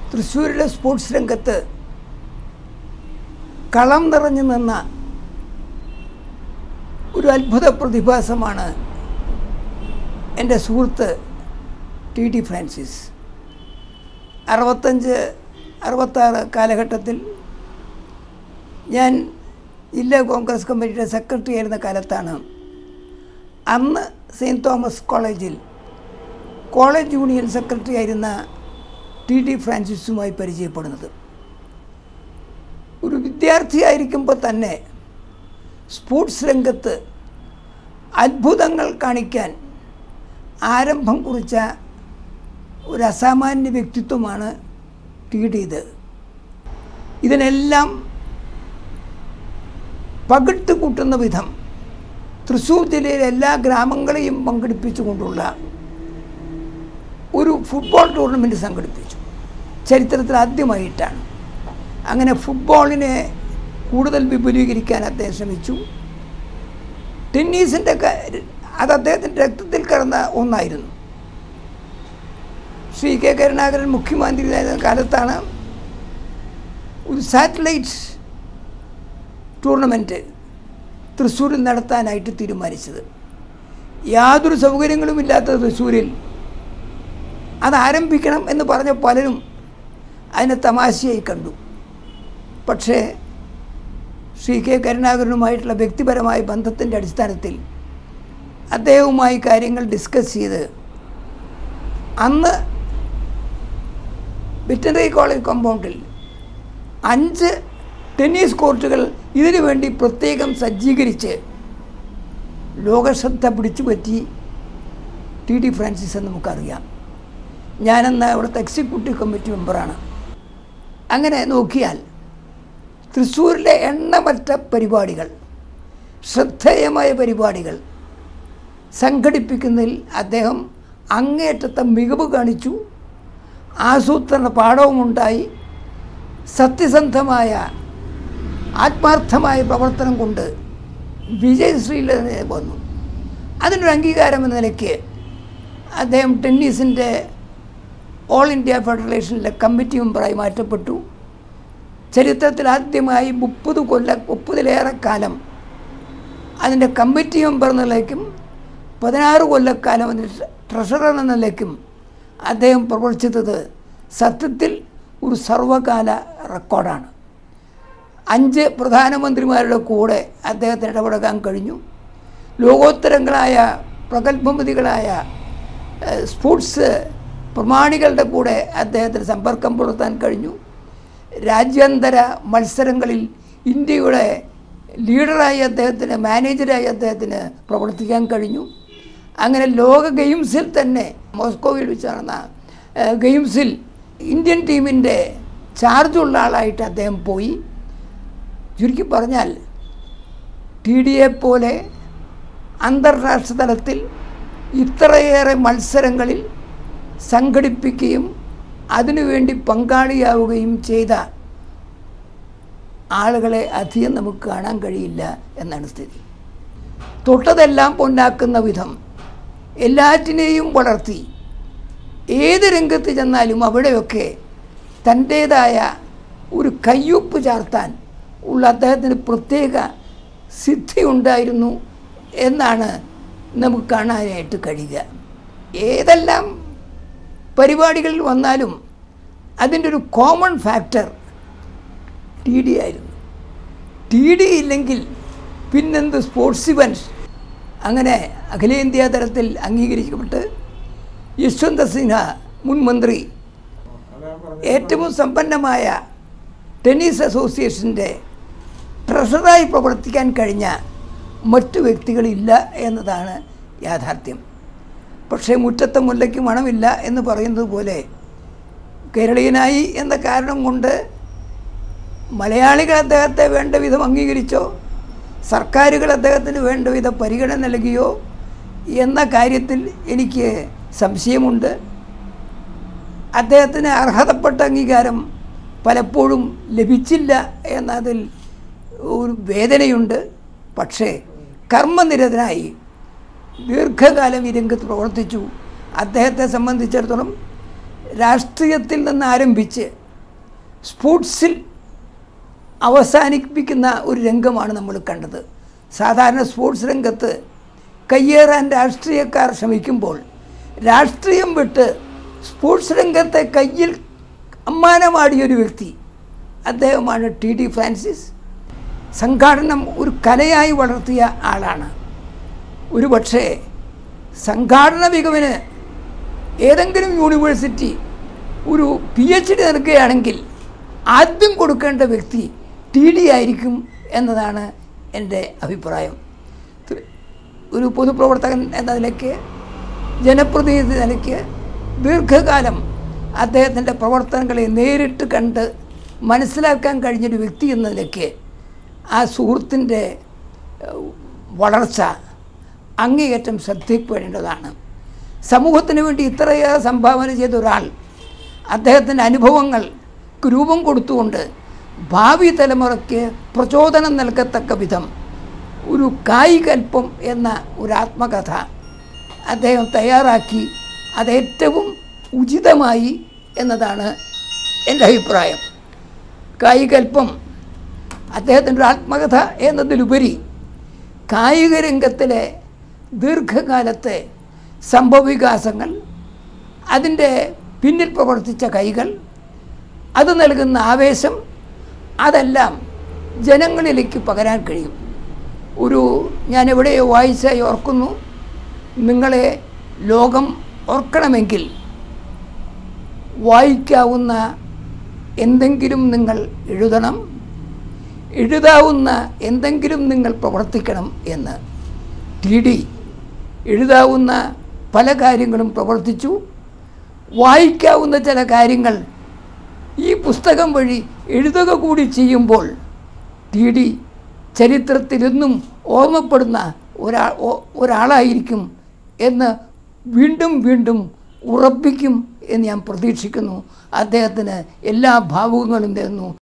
തൃശ്ശൂരിലെ സ്പോർട്സ് രംഗത്ത് കളം നിറഞ്ഞു നിന്ന ഒരു അത്ഭുത പ്രതിഭാസമാണ് എൻ്റെ സുഹൃത്ത് ടി ടി ഫ്രാൻസിസ് അറുപത്തഞ്ച് അറുപത്താറ് കാലഘട്ടത്തിൽ ഞാൻ ജില്ലാ കോൺഗ്രസ് കമ്മിറ്റിയുടെ സെക്രട്ടറി ആയിരുന്ന കാലത്താണ് അന്ന് സെയിൻറ്റ് തോമസ് കോളേജിൽ കോളേജ് യൂണിയൻ സെക്രട്ടറി ആയിരുന്ന ടി ടി ഫ്രാൻസിസുമായി പരിചയപ്പെടുന്നത് ഒരു വിദ്യാർത്ഥിയായിരിക്കുമ്പോൾ തന്നെ സ്പോർട്സ് രംഗത്ത് അത്ഭുതങ്ങൾ കാണിക്കാൻ ആരംഭം കുറിച്ച ഒരു അസാമാന്യ വ്യക്തിത്വമാണ് ടി ടി ഇത് ഇതിനെല്ലാം പകിട്ട് കൂട്ടുന്ന വിധം തൃശ്ശൂർ ജില്ലയിലെ എല്ലാ ഗ്രാമങ്ങളെയും പങ്കെടുപ്പിച്ചുകൊണ്ടുള്ള ഒരു ഫുട്ബോൾ ടൂർണമെൻറ്റ് സംഘടിപ്പിച്ചു ചരിത്രത്തിൽ ആദ്യമായിട്ടാണ് അങ്ങനെ ഫുട്ബോളിനെ കൂടുതൽ വിപുലീകരിക്കാൻ അദ്ദേഹം ശ്രമിച്ചു ടെന്നീസിൻ്റെ അത് അദ്ദേഹത്തിൻ്റെ രക്തത്തിൽ കിടന്ന ഒന്നായിരുന്നു ശ്രീ കെ കരുണാകരൻ മുഖ്യമന്ത്രിയായിരുന്ന കാലത്താണ് ഒരു സാറ്റലൈറ്റ് ടൂർണമെൻറ്റ് തൃശ്ശൂരിൽ നടത്താനായിട്ട് തീരുമാനിച്ചത് യാതൊരു സൗകര്യങ്ങളുമില്ലാത്ത തൃശ്ശൂരിൽ അത് ആരംഭിക്കണം എന്ന് പറഞ്ഞ പലരും അതിനെ തമാശയായി കണ്ടു പക്ഷേ ശ്രീ കെ കരുണാകരനുമായിട്ടുള്ള വ്യക്തിപരമായ ബന്ധത്തിൻ്റെ അടിസ്ഥാനത്തിൽ അദ്ദേഹവുമായി കാര്യങ്ങൾ ഡിസ്കസ് ചെയ്ത് അന്ന് വെറ്റനറി കോളേജ് കോമ്പൗണ്ടിൽ അഞ്ച് ടെന്നീസ് കോർട്ടുകൾ ഇതിനു വേണ്ടി പ്രത്യേകം സജ്ജീകരിച്ച് ലോകശ്രദ്ധ പിടിച്ചു പറ്റി ടി ഡി ഫ്രാൻസിസ് എന്ന് നമുക്കറിയാം ഞാനെന്ന അവിടുത്തെ എക്സിക്യൂട്ടീവ് കമ്മിറ്റി മെമ്പറാണ് അങ്ങനെ നോക്കിയാൽ തൃശ്ശൂരിലെ എണ്ണമറ്റ പരിപാടികൾ ശ്രദ്ധേയമായ പരിപാടികൾ സംഘടിപ്പിക്കുന്നതിൽ അദ്ദേഹം അങ്ങേയറ്റത്തെ മികവ് കാണിച്ചു ആസൂത്രണ പാഠവുമുണ്ടായി സത്യസന്ധമായ ആത്മാർത്ഥമായ പ്രവർത്തനം കൊണ്ട് വിജയശ്രീയിൽ വന്നു അതിനൊരു അംഗീകാരം എന്ന നിലയ്ക്ക് അദ്ദേഹം ടെന്നീസിൻ്റെ ഓൾ ഇന്ത്യ ഫെഡറേഷനിലെ കമ്മിറ്റി മെമ്പറായി മാറ്റപ്പെട്ടു ചരിത്രത്തിൽ ആദ്യമായി മുപ്പത് കൊല്ല മുപ്പതിലേറെ കാലം അതിൻ്റെ കമ്മിറ്റി മെമ്പർ എന്ന നിലയ്ക്കും പതിനാറ് കൊല്ലക്കാലം അതിൻ്റെ ട്രഷറർ എന്ന നിലയ്ക്കും അദ്ദേഹം പ്രവർത്തിച്ചത് സത്യത്തിൽ ഒരു സർവകാല റെക്കോർഡാണ് അഞ്ച് പ്രധാനമന്ത്രിമാരുടെ കൂടെ അദ്ദേഹത്തിന് ഇടപെടാൻ കഴിഞ്ഞു ലോകോത്തരങ്ങളായ പ്രഗത്ഭമതികളായ ഏഹ്, സ്പോർട്സ് പ്രമാണികളുടെ കൂടെ അദ്ദേഹത്തിന് സമ്പർക്കം പുലർത്താൻ കഴിഞ്ഞു രാജ്യാന്തര മത്സരങ്ങളിൽ ഇന്ത്യയുടെ ലീഡറായി അദ്ദേഹത്തിന് മാനേജറായി അദ്ദേഹത്തിന് പ്രവർത്തിക്കാൻ കഴിഞ്ഞു അങ്ങനെ ലോക ഗെയിംസിൽ തന്നെ മോസ്കോയിൽ വെച്ച് നടന്ന ഏഹ്, ഗെയിംസിൽ ഇന്ത്യൻ ടീമിൻ്റെ ചാർജുള്ള ആളായിട്ട് അദ്ദേഹം പോയി ചുരുക്കി പറഞ്ഞാൽ ടി ഡി എ പോലെ അന്താരാഷ്ട്ര തലത്തിൽ ഇത്രയേറെ മത്സരങ്ങളിൽ സംഘടിപ്പിക്കുകയും അതിനുവേണ്ടി പങ്കാളിയാവുകയും ചെയ്ത ആളുകളെ അധികം നമുക്ക് കാണാൻ കഴിയില്ല എന്നാണ് സ്ഥിതി തൊട്ടതെല്ലാം പൊന്നാക്കുന്ന വിധം എല്ലാറ്റിനെയും വളർത്തി ഏത് രംഗത്ത് ചെന്നാലും അവിടെയൊക്കെ തൻ്റേതായ ഒരു കയ്യൊപ്പ് ചാർത്താൻ ഉള്ള അദ്ദേഹത്തിന് പ്രത്യേക സിദ്ധി ഉണ്ടായിരുന്നു എന്നാണ് നമുക്ക് കാണാനായിട്ട് കഴിയുക ഏതെല്ലാം പരിപാടികളിൽ വന്നാലും അതിൻ്റെ ഒരു കോമൺ ഫാക്ടർ ടി ഡി ആയിരുന്നു ടി ഡി ഇല്ലെങ്കിൽ പിന്നെന്ത് സ്പോർട്സ് ഇവൻറ്റ്സ് അങ്ങനെ അഖിലേന്ത്യാ തലത്തിൽ അംഗീകരിക്കപ്പെട്ട് യശ്വന്ത് സിൻഹ മുൻ മന്ത്രി ഏറ്റവും സമ്പന്നമായ ടെന്നീസ് അസോസിയേഷൻ്റെ ട്രഷറായി പ്രവർത്തിക്കാൻ കഴിഞ്ഞ മറ്റു വ്യക്തികളില്ല എന്നതാണ് യാഥാർത്ഥ്യം പക്ഷേ മുറ്റത്തെ മുല്ലയ്ക്ക് മണമില്ല എന്ന് പറയുന്നത് പോലെ കേരളീയനായി എന്ന കാരണം കൊണ്ട് മലയാളികൾ അദ്ദേഹത്തെ വേണ്ട വിധം അംഗീകരിച്ചോ സർക്കാരുകൾ അദ്ദേഹത്തിന് വേണ്ട വിധം പരിഗണന നൽകിയോ എന്ന കാര്യത്തിൽ എനിക്ക് സംശയമുണ്ട് അദ്ദേഹത്തിന് അർഹതപ്പെട്ട അംഗീകാരം പലപ്പോഴും ലഭിച്ചില്ല എന്നതിൽ ഒരു വേദനയുണ്ട് പക്ഷേ കർമ്മനിരതനായി ദീർഘകാലം ഈ രംഗത്ത് പ്രവർത്തിച്ചു അദ്ദേഹത്തെ സംബന്ധിച്ചിടത്തോളം രാഷ്ട്രീയത്തിൽ നിന്ന് ആരംഭിച്ച് സ്പോർട്സിൽ അവസാനിപ്പിക്കുന്ന ഒരു രംഗമാണ് നമ്മൾ കണ്ടത് സാധാരണ സ്പോർട്സ് രംഗത്ത് കയ്യേറാൻ രാഷ്ട്രീയക്കാർ ശ്രമിക്കുമ്പോൾ രാഷ്ട്രീയം വിട്ട് സ്പോർട്സ് രംഗത്തെ കയ്യിൽ അമ്മാനമാടിയൊരു വ്യക്തി അദ്ദേഹമാണ് ടി ഡി ഫ്രാൻസിസ് സംഘാടനം ഒരു കലയായി വളർത്തിയ ആളാണ് ഒരു പക്ഷേ സംഘാടന മികവിന് ഏതെങ്കിലും യൂണിവേഴ്സിറ്റി ഒരു പി എച്ച് ഡി നൽകുകയാണെങ്കിൽ ആദ്യം കൊടുക്കേണ്ട വ്യക്തി ടി ഡി ആയിരിക്കും എന്നതാണ് എൻ്റെ അഭിപ്രായം ത്- ഒരു പൊതുപ്രവർത്തകൻ എന്ന നിലയ്ക്ക് ജനപ്രതിനിധി നിലയ്ക്ക് ദീർഘകാലം അദ്ദേഹത്തിൻ്റെ പ്രവർത്തനങ്ങളെ നേരിട്ട് കണ്ട് മനസ്സിലാക്കാൻ കഴിഞ്ഞൊരു വ്യക്തി എന്ന നിലയ്ക്ക് ആ സുഹൃത്തിൻ്റെ ഏഹ്, വളർച്ച അങ്ങേയറ്റം ശ്രദ്ധയിൽപ്പെടേണ്ടതാണ് സമൂഹത്തിന് വേണ്ടി ഇത്രയേറെ സംഭാവന ചെയ്ത ഒരാൾ അദ്ദേഹത്തിൻ്റെ അനുഭവങ്ങൾക്ക് രൂപം കൊടുത്തുകൊണ്ട് ഭാവി തലമുറയ്ക്ക് പ്രചോദനം നൽകത്തക്ക വിധം ഒരു കായികൽപ്പം എന്ന ഒരു ആത്മകഥ അദ്ദേഹം തയ്യാറാക്കി അതേറ്റവും ഉചിതമായി എന്നതാണ് എൻ്റെ അഭിപ്രായം കായികൽപ്പം അദ്ദേഹത്തിൻ്റെ ഒരു ആത്മകഥ എന്നതിലുപരി കായിക രംഗത്തിലെ ദീർഘകാലത്തെ സംഭവവികാസങ്ങൾ അതിൻ്റെ പിന്നിൽ പ്രവർത്തിച്ച കൈകൾ അത് നൽകുന്ന ആവേശം അതെല്ലാം ജനങ്ങളിലേക്ക് പകരാൻ കഴിയും ഒരു ഞാൻ എവിടെയോ വായിച്ചായി ഓർക്കുന്നു നിങ്ങളെ ലോകം ഓർക്കണമെങ്കിൽ വായിക്കാവുന്ന എന്തെങ്കിലും നിങ്ങൾ എഴുതണം എഴുതാവുന്ന എന്തെങ്കിലും നിങ്ങൾ പ്രവർത്തിക്കണം എന്ന് ടി ഡി എഴുതാവുന്ന പല കാര്യങ്ങളും പ്രവർത്തിച്ചു വായിക്കാവുന്ന ചില കാര്യങ്ങൾ ഈ പുസ്തകം വഴി എഴുതുക കൂടി ചെയ്യുമ്പോൾ ടി ഡി ചരിത്രത്തിലെന്നും ഓർമ്മപ്പെടുന്ന ഒരാ ഒ- ഒരാളായിരിക്കും എന്ന് വീണ്ടും വീണ്ടും ഉറപ്പിക്കും എന്ന് ഞാൻ പ്രതീക്ഷിക്കുന്നു അദ്ദേഹത്തിന് എല്ലാ ഭാവുകങ്ങളും തരുന്നു